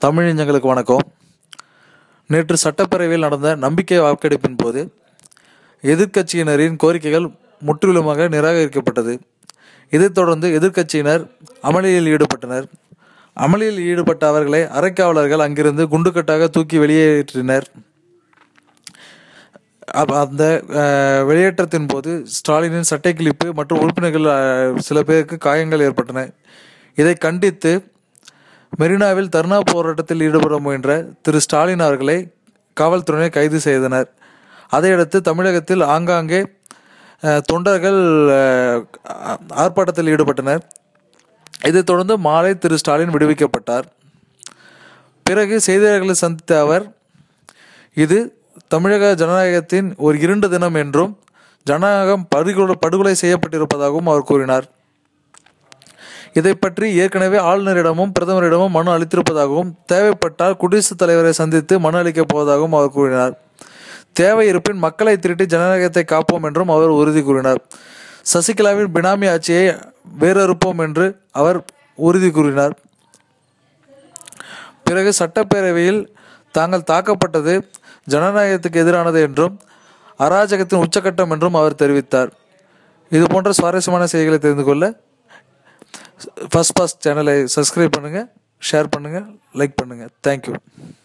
தமிழஞ்சங்களுக்கு வணக்கம் நேற்று சட்டப்பேரவையில் நடந்த நம்பிக்கை வாக்கெடுப்பின் போது எதிர்க்கட்சியினரின் கோரிக்கைகள் முற்றிலுமாக நிராகரிக்கப்பட்டது இதைத் தொடர்ந்து எதிர்க்கட்சியினர் அமளியில் ஈடுபட்டனர் அமளியில் ஈடுபட்ட அவர்களை அரைக்காவலர்கள் அங்கிருந்து குண்டுக்கட்டாக தூக்கி வெளியேற்றினர் அப்ப அந்த அஹ், வெளியேற்றத்தின் போது ஸ்டாலினின் சட்டை கிழிப்பு மற்றும் உறுப்பினர்கள் அஹ், சில பேருக்கு காயங்கள் ஏற்பட்டன இதை கண்டித்து மெரினாவில் தர்ணா போராட்டத்தில் ஈடுபட முயன்ற திரு ஸ்டாலின் அவர்களை காவல்துறையினர் கைது செய்தனர் அதையடுத்து தமிழகத்தில் ஆங்காங்கே அஹ், தொண்டர்கள் அஹ், ஆர்ப்பாட்டத்தில் ஈடுபட்டனர் இதைத் தொடர்ந்து மாலை திரு ஸ்டாலின் விடுவிக்கப்பட்டார் பிறகு செய்தியாளர்களை சந்தித்த அவர் இது தமிழக ஜனநாயகத்தின் ஒரு இருண்ட தினம் என்றும் ஜனநாயகம் படுகொலை படுகொலை செய்யப்பட்டிருப்பதாகவும் அவர் கூறினார் இதை பற்றி ஏற்கனவே ஆளுநரிடமும் பிரதமரிடமும் மனு அளித்திருப்பதாகவும் தேவைப்பட்டால் குடியரசுத் தலைவரை சந்தித்து மனு அளிக்கப் போவதாகவும் அவர் கூறினார் தேவை இருப்பின் மக்களை திரட்டி ஜனநாயகத்தை காப்போம் என்றும் அவர் உறுதி கூறினார் சசிகலாவின் பினாமி ஆட்சியை வேறறுப்போம் என்று அவர் உறுதி கூறினார் பிறகு சட்டப்பேரவையில் தாங்கள் தாக்கப்பட்டது ஜனநாயகத்துக்கு எதிரானது என்றும் அராஜகத்தின் உச்சக்கட்டம் என்றும் அவர் தெரிவித்தார் இது போன்ற சுவாரஸ்யமான செய்திகளை தெரிந்து கொள்ள ஃபஸ்ட் பாஸ் சேனலை சப்ஸ்கிரைப் பண்ணுங்கள் ஷேர் பண்ணுங்கள் லைக் பண்ணுங்கள் தேங்க்யூ